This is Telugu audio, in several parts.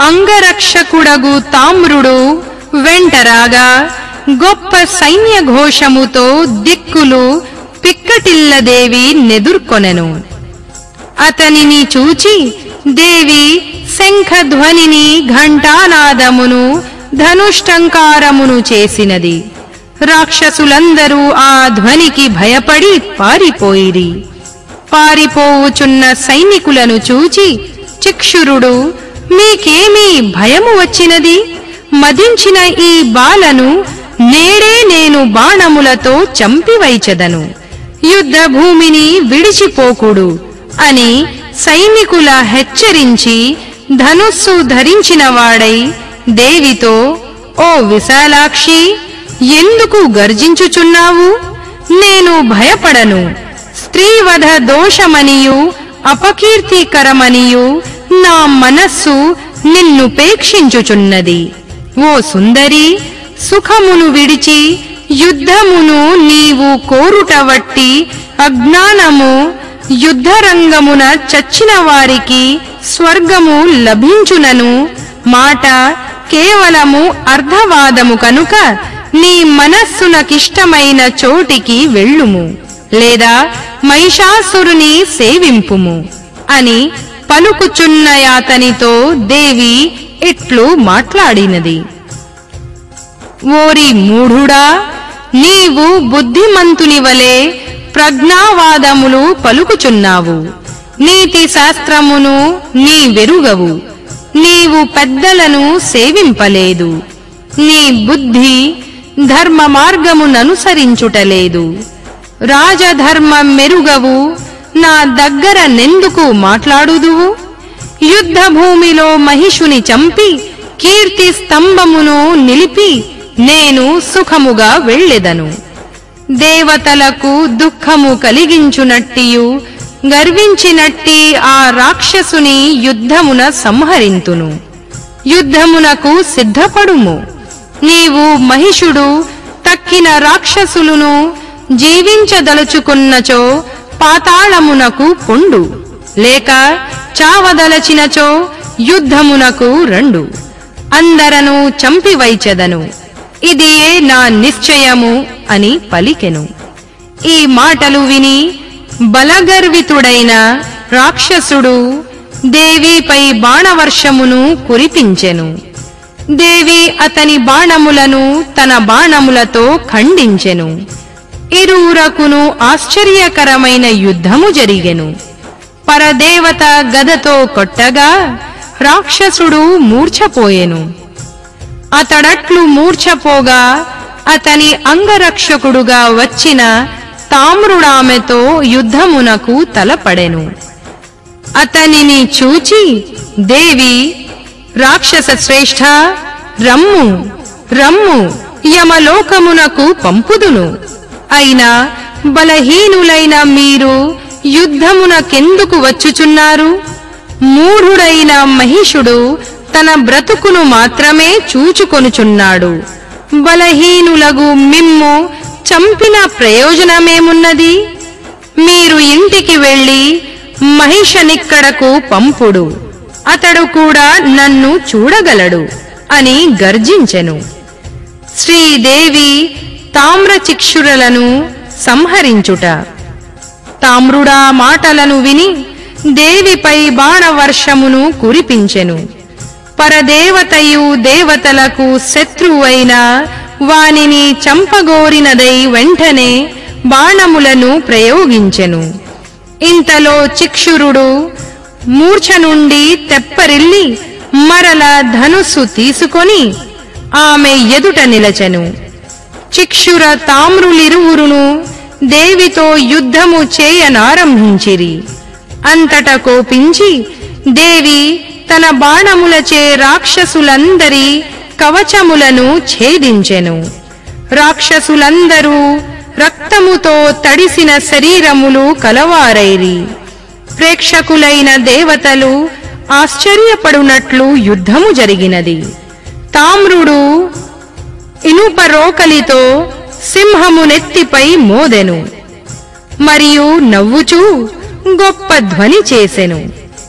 అంగరక్షకుడగు తామ్రుడు వెంటరాగా గొప్ప సైన్య ఘోషముతో దిక్కులు పిక్కటిల్లదేవి నెదుర్కొనెను అతనిని చూచి దేవి శంఖధ్వనిని ఘంటానాదమును ధనుష్టంకారమును చేసినది రాక్షసులందరూ ఆ ధ్వనికి భయపడి పారిపోయిరి పారిపోవుచున్న సైనికులను చూచి చిక్షురుడు మీకేమీ భయము వచ్చినది మదించిన ఈ బాలను నేడే నేను బాణములతో చంపివైచెదను యుద్ధ భూమిని విడిచిపోకుడు అని సైనికుల హెచ్చరించి ధనుస్సు ధరించిన వాడై దేవితో ఓ విశాలాక్షి ఎందుకు గర్జించుచున్నావు నేను భయపడను స్త్రీవధ దోషమనియు అపకీర్తికరమనియు నా మనస్సు నిన్నుపేక్షించుచున్నది ఓ సుందరి సుఖమును విడిచి యుద్ధమును నీవు కోరుట వట్టి అజ్ఞానము యుద్ధరంగమున చచ్చిన వారికి స్వర్గము లభించునను మాట కేవలము అర్ధవాదము కనుక నీ మనస్సునకిష్టమైన చోటికి వెళ్ళుము లేదా మహిషాసురుని సేవింపుము అని పలుకుచున్నయాతనితో దేవి ఇట్లు మాట్లాడినది ఓరి మూఢుడా నీవు బుద్ధిమంతుని వలె ప్రజ్ఞావాదములు పలుకుచున్నావు నీతి శాస్త్రమును నీ వెరుగవు నీవు పెద్దలను సేవింపలేదు నీ బుద్ధి ధర్మ మార్గముననుసరించుటలేదు రాజధర్మం మెరుగవు నా దగ్గర నెందుకు మాట్లాడుదువు యుద్ధ భూమిలో మహిషుని చంపి కీర్తి స్తంభమును నిలిపి నేను సుఖముగా వెళ్ళెదను దేవతలకు దుఃఖము కలిగించునట్టియు గర్వించినట్టి ఆ రాక్షసుని యుద్ధమున సంహరింతును యుద్ధమునకు సిద్ధపడుము నీవు మహిషుడు తక్కిన రాక్షసులను జీవించదలుచుకున్నచో పాతాళమునకు పొండు లేక చావదలచినచో యుద్ధమునకు రండు అందరను చంపివైచెదను ఇదియే నా నిశ్చయము అని పలికెను ఈ మాటలు విని బలగర్వితుడైన రాక్షసుడు దేవిపై బాణవర్షమును కురిపించెను దేవి అతని బాణములను తన బాణములతో ఖండించెను ఇరువురకును ఆశ్చర్యకరమైన యుద్ధము జరిగెను పరదేవత గదతో కొట్టగా రాక్షసుడు మూర్ఛపోయెను అతడట్లు మూర్ఛపోగా అతని అంగరక్షకుడుగా వచ్చిన తామ్రుడామెతో యుద్ధమునకు తలపడెను అతనిని చూచి దేవి రాక్షస శ్రేష్ఠ రమ్ము రమ్ము యమలోకమునకు పంపుదును అయినా బలహీనులైన మీరు యుద్ధమునకెందుకు వచ్చుచున్నారు మూఢుడైన మహిషుడు తన బ్రతుకును మాత్రమే చూచుకొనుచున్నాడు బలహీనులగు మిమ్ము చంపిన ప్రయోజనమేమున్నది మీరు ఇంటికి వెళ్ళి మహిషనిక్కడకు పంపుడు అతడు కూడా నన్ను చూడగలడు అని గర్జించెను శ్రీదేవి తామ్రచిక్షురలను సంహరించుట తామ్రుడా మాటలను విని దేవిపై బాణవర్షమును కురిపించెను పరదేవతయు దేవతలకు శత్రువైన వానిని చంపగోరినదై వెంటనే బాణములను ప్రయోగించెను ఇంతలో చిక్షురుడు మూర్ఛ నుండి తెప్పరిల్లి మరల ధనుస్సు తీసుకొని ఆమె ఎదుట నిలచెను చిక్షుర తామ్రులిరువురును దేవితో యుద్ధము చేయనారంభించిరి అంతట కోపించి దేవి తన బాణములచే రాక్షసులందరి కవచములను ఛేదించెను రాక్షసులందరూ రక్తముతో తడిసిన శరీరములు కలవారైరి ప్రేక్షకులైన దేవతలు ఆశ్చర్యపడునట్లు యుద్ధము జరిగినది తామ్రుడు ఇనుప రోకలితో సింహము నెత్తిపై మోదెను మరియు నవ్వుచూ గొప్ప ధ్వని చేసెను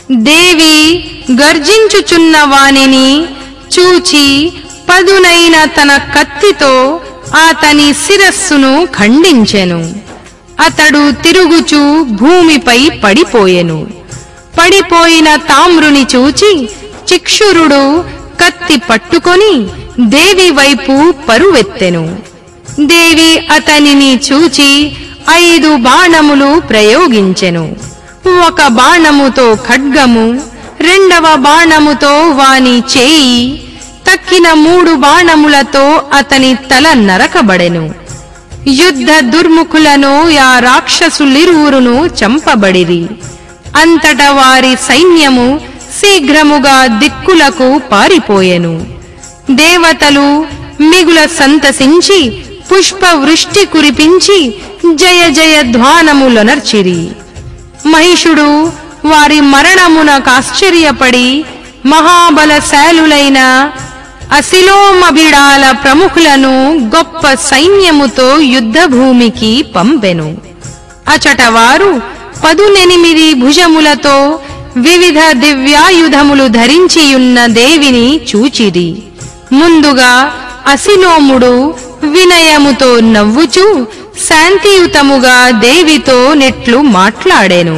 దేవి గర్జించుచున్న వానిని చూచి పదునైన తన కత్తితో అతని శిరస్సును ఖండించెను అతడు తిరుగుచూ భూమిపై పడిపోయెను పడిపోయిన తామ్రుని చూచి చిక్షురుడు కత్తి పట్టుకొని దేవి వైపు పరువెత్తెను దేవి అతనిని చూచి ఐదు బాణములు ప్రయోగించెను ఒక బాణముతో ఖడ్గము రెండవ బాణముతో వాని చేయి తక్కిన మూడు బాణములతో అతని తల నరకబడెను యుద్ధ దుర్ముఖులను ఆ రాక్షసులిరువురును చంపబడిరి అంతట వారి సైన్యము శీఘ్రముగా దిక్కులకు పారిపోయెను దేవతలు మిగుల సంతసించి పుష్పవృష్టి కురిపించి జయ జయ ధ్వానములొనర్చిరి మహిషుడు వారి మరణమునకాశ్చర్యపడి మహాబలశాలులైన అశిలోమబిడాల ప్రముఖులను గొప్ప సైన్యముతో యుద్ధభూమికి పంపెను అచట వారు పదునెనిమిది భుజములతో వివిధ దివ్యాయుధములు ధరించియున్న దేవిని చూచిరి ముందుగా అసిలోముడు వినయముతో నవ్వుచూ శాంతియుతముగా దేవితో నెట్లు మాట్లాడెను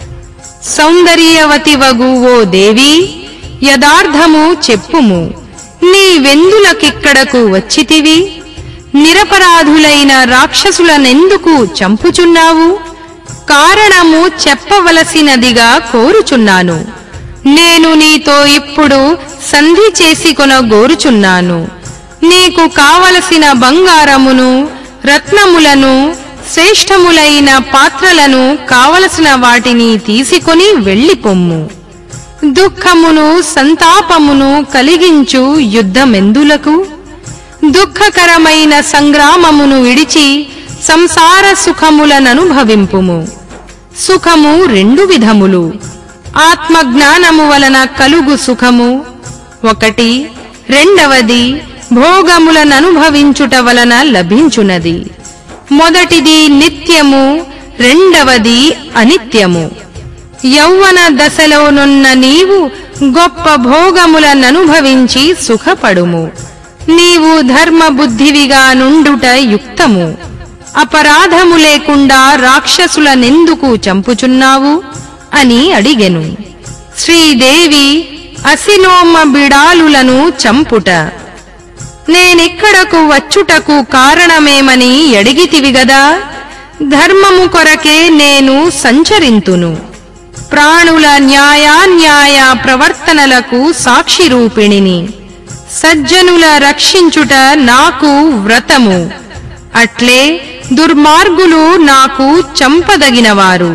సౌందర్యవతివగు ఓ దేవి యదార్థము చెప్పుము నీవెందులకిక్కడకు వచ్చితివి నిరపరాధులైన రాక్షసులనెందుకు చంపుచున్నావు కారణము చెప్పవలసినదిగా కోరుచున్నాను నేను నీతో ఇప్పుడు సంధి చేసి కొనగోరుచున్నాను నీకు కావలసిన బంగారమును రత్నములను శ్రేష్టములైన పాత్రలను కావలసిన వాటిని తీసుకొని వెళ్ళిపొమ్ము దుఃఖమును సంతాపమును కలిగించు యుద్ధమెందులకు దుఃఖకరమైన సంగ్రామమును విడిచి సంసార సుఖములననుభవింపుము సుఖము రెండు విధములు ఆత్మజ్ఞానము వలన కలుగు సుఖము ఒకటి రెండవది భోగములననుభవించుట వలన లభించునది మొదటిది నిత్యము రెండవది అనిత్యము యౌవన దశలోనున్న నీవు గొప్ప భోగములననుభవించి సుఖపడుము నీవు ధర్మ బుద్ధివిగా నుండుట యుక్తము అపరాధము లేకుండా రాక్షసులనెందుకు చంపుచున్నావు అని అడిగెను శ్రీదేవి అసిలోమ బిడాలులను చంపుట నేనిక్కడకు వచ్చుటకు కారణమేమని అడిగితివి గదా ధర్మము కొరకే నేను సంచరింతును ప్రాణుల న్యాయాన్యాయ ప్రవర్తనలకు సాక్షి రూపిణిని సజ్జనుల రక్షించుట నాకు వ్రతము అట్లే దుర్మార్గులు నాకు చంపదగినవారు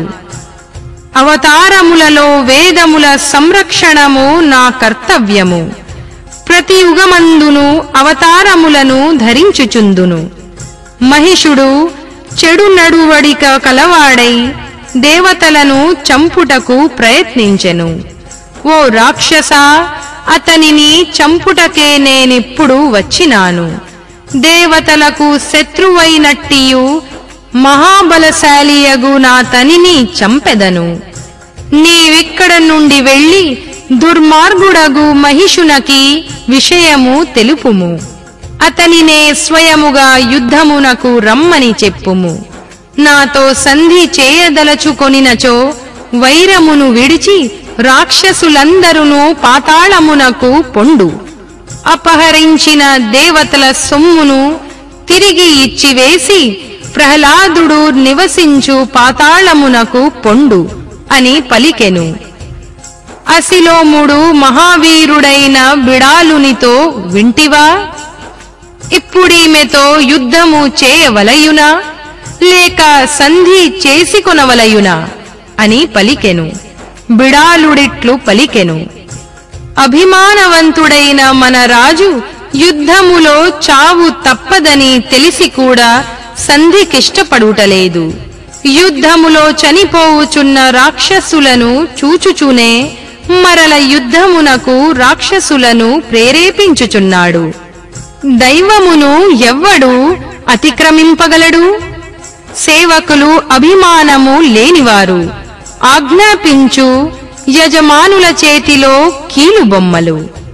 అవతారములలో వేదముల సంరక్షణము నా కర్తవ్యము ప్రతి యుగమందును అవతారములను ధరించుచుందును మహిషుడు చెడు నడువడిక కలవాడై దేవతలను చంపుటకు ప్రయత్నించెను ఓ రాక్షస అతనిని చంపుటకే నేనిప్పుడు వచ్చినాను దేవతలకు శత్రువైనట్టియు మహాబలశాలియగు నా తనిని చంపెదను నీవిక్కడ నుండి వెళ్ళి దుర్మార్గుడగు మహిషునకి విషయము తెలుపుము అతనినే స్వయముగా యుద్ధమునకు రమ్మని చెప్పుము నాతో సంధి చేయదలచుకొనినచో వైరమును విడిచి రాక్షసులందరును పాతాళమునకు పొండు అపహరించిన దేవతల సొమ్మును తిరిగి ఇచ్చివేసి ప్రహ్లాదుడు నివసించు పాతాళమునకు పొండు అని పలికెను అసిలోముడు మహావీరుడైన బిడాలునితో వింటివా ఇప్పుడీమెతో యుద్ధము చేయవలయునా లేక సంధి చేసుకొనవలయునా అని పలికెను బిడాలుడిట్లు పలికెను అభిమానవంతుడైన మన రాజు యుద్ధములో చావు తప్పదని తెలిసి కూడా సంధికిష్టపడుటలేదు యుద్ధములో చనిపోవుచున్న రాక్షసులను చూచుచునే మరల యుద్ధమునకు రాక్షసులను ప్రేరేపించుచున్నాడు దైవమును ఎవ్వడు అతిక్రమింపగలడు సేవకులు అభిమానము లేనివారు ఆజ్ఞాపించు యజమానుల చేతిలో కీలుబొమ్మలు